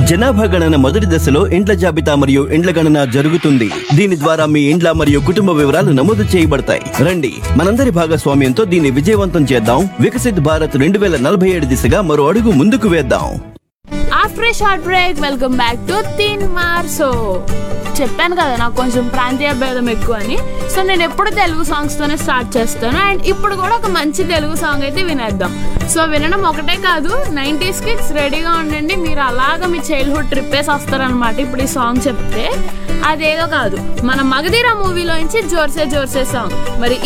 జనాభా గణన మొదటి దశలో ఇండ్ల జాబితా మరియు ఇండ్ల గణన జరుగుతుంది దీని ద్వారా మీ ఇండ్ల మరియు కుటుంబ వివరాలు నమోదు చేయబడతాయి రండి మనందరి భాగస్వామ్యంతో దీన్ని విజయవంతం చేద్దాం వికసిత్ భారత్ రెండు వేల నలభై ఏడు దిశగా మరో అడుగు ముందుకు వేద్దాం after short break welcome back to Teenmaar so చెప్పాను కదా నాకు కొంచెం ప్రాంతీయ భేదం ఎక్కువ అని సో నేను ఎప్పుడు తెలుగు సాంగ్స్ తోనే స్టార్ట్ చేస్తాను అండ్ ఇప్పుడు కూడా ఒక మంచి తెలుగు సాంగ్ అయితే వినేద్దాం సో వినడం ఒకటే కాదు నైంటీస్ కిడ్స్ రెడీగా ఉండండి మీరు అలాగ మీ చైల్డ్హుడ్ ట్రిప్ వేసి వస్తారనమాట ఇప్పుడు ఈ సాంగ్ చెప్తే అదేదో కాదు మన మగధీర మూవీలోంచి జోర్సే జోర్సే సాంగ్ మరి